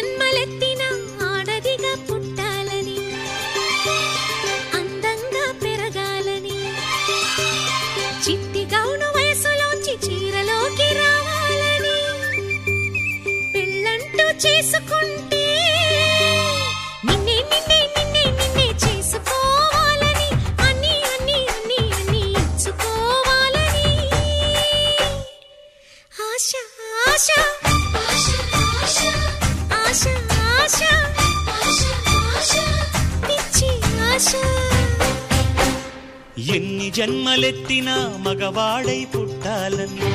జన్మలెత్తిన ఆడదిగా పుట్టాలని అందంగా పెరగాలని చిట్టి గౌను వయసులోంచి చీరలోకి రావాలని పెళ్ళంటూ చేసుకుంటే నిన్నే నిన్నే నిన్నే నిన్నే చేసుకోవాలని అన్ని అన్ని అన్ని అన్ని ఇచ్చుకోవాలని ఆశ ఆశ ఆశ ఆశ ఆశ పిచ్చి ఆశ ఎన్ని జన్మలెత్తినా మగవాడై పుట్టాలని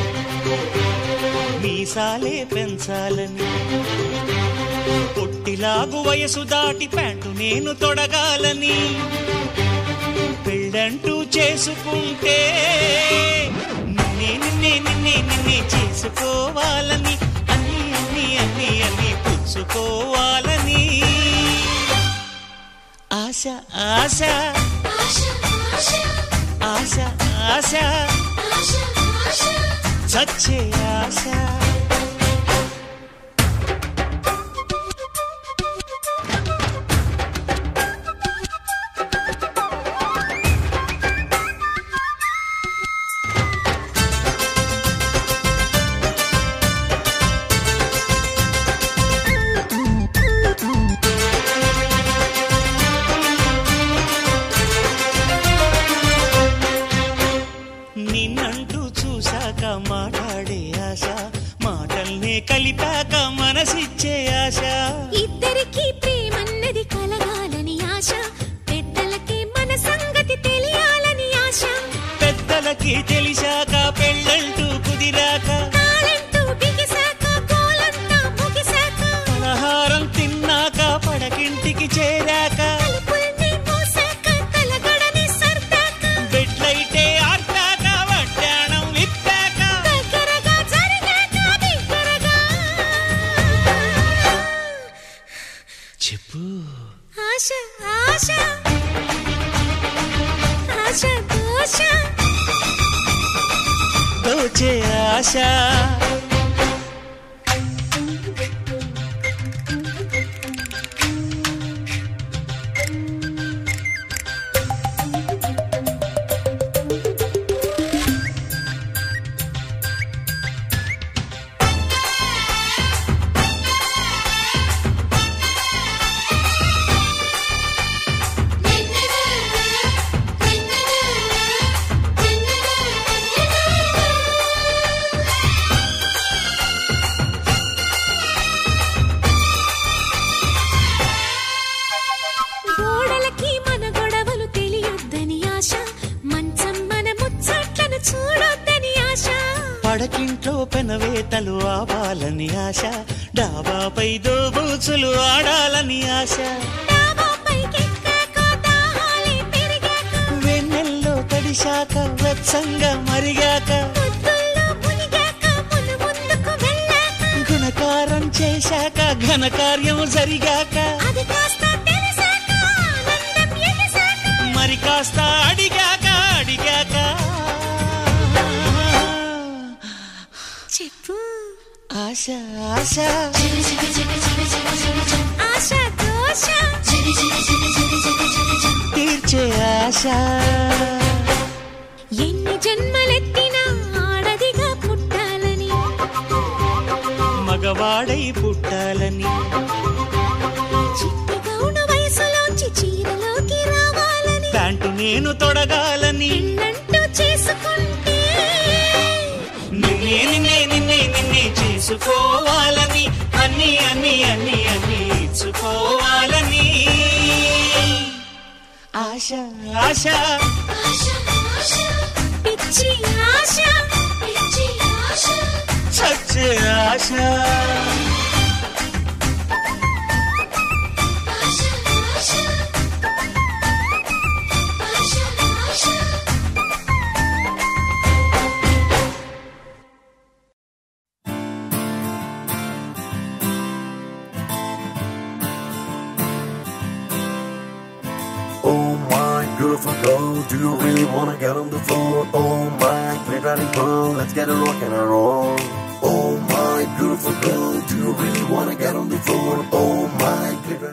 మీసాలే పెంచాలని పొట్టిలాగు వయసు దాటి ప్యాంటు నేను తొడగాలని పెళ్ళంటూ చేసుకుంటే నిన్నే నిన్నే నిన్నే నిన్నే చేసుకోవాలని అన్ని అన్ని అన్ని అన్ని పుచ్చుకోవాలని ఆశ ఆశ ఆశ ఆశ చచ్చే ఆశ నిన్నంటూ చూశాక మాట్లాడే ఆశ మాటల్నే కలిపాక మనసిచ్చే ఆశ ఇద్దరికి ప్రేమన్నది కలగాలని ఆశ పెద్దలకి మన సంగతి తెలియాలని ఆశ పెద్దలకి తెలిసాక పెళ్ళంటూ కుదిరాక తాళంటూ బిగిసాక గోలంతా ముగిసాక పలహారం తిన్నాక పడకింటికి చేరాక తలుపుల్ని మూసాక తలగడని సర్దాక బెడ్లైటే ఆర్పాక వడ్డాణం విప్పాక దగ్గరగా జరిగాక దగ్గరగా చెప్పు ఆశ ఆశ ఆశ దోష దోచే ఆశ గోడలకి మన గొడవలు తెలియొద్దని ఆశ మంచం మన ముచ్చట్లను చూడొద్దని ఆశ పడకింట్లో పెనవేతలు ఆవాలని ఆశ డాబాపై దోబూచులు ఆడాలని ఆశ డాబా పైకెక్కాక దాహాలే పెరిగాక వెన్నెల్లో తడిశాక వెచ్చంగా మరిగాక ముద్దుల్లో మునిగాక మును ముందుకు వెళ్ళాక గుణకారం చేశాక ఘనకార్యం జరిగాక అది కాస్త తెలిసాక ఆనందం ఎగసాక మరి కాస్త అడిగాక అడిగాక చెప్పు ఆశ ఆశ ఆశ దోష తీర్చే ఆశ ఎన్ని జన్మలెత్తినా ఆడదిగా పుట్టాలని మగవాడై పుట్టాలని చిట్టి గౌన వయసులోంచి చీరలోకి రావాలని ప్యాంటు నేను తొడగాలని పెళ్ళంటూ చేసుకుంటే నిన్నే నిన్నే నిన్నే నిన్నే చేసుకోవాలని అన్ని అన్ని అన్ని అన్ని ఇచ్చుకోవాలని ఆశ ఆశ పిచ్చి ఆశ పిచ్చి ఆశ చచ్చే ఆశ Oh my beautiful girl, do you really wanna get on the floor? Oh my great riding pearl, let's get a rock and a roll. Oh my beautiful girl, do you really wanna get on the floor? Oh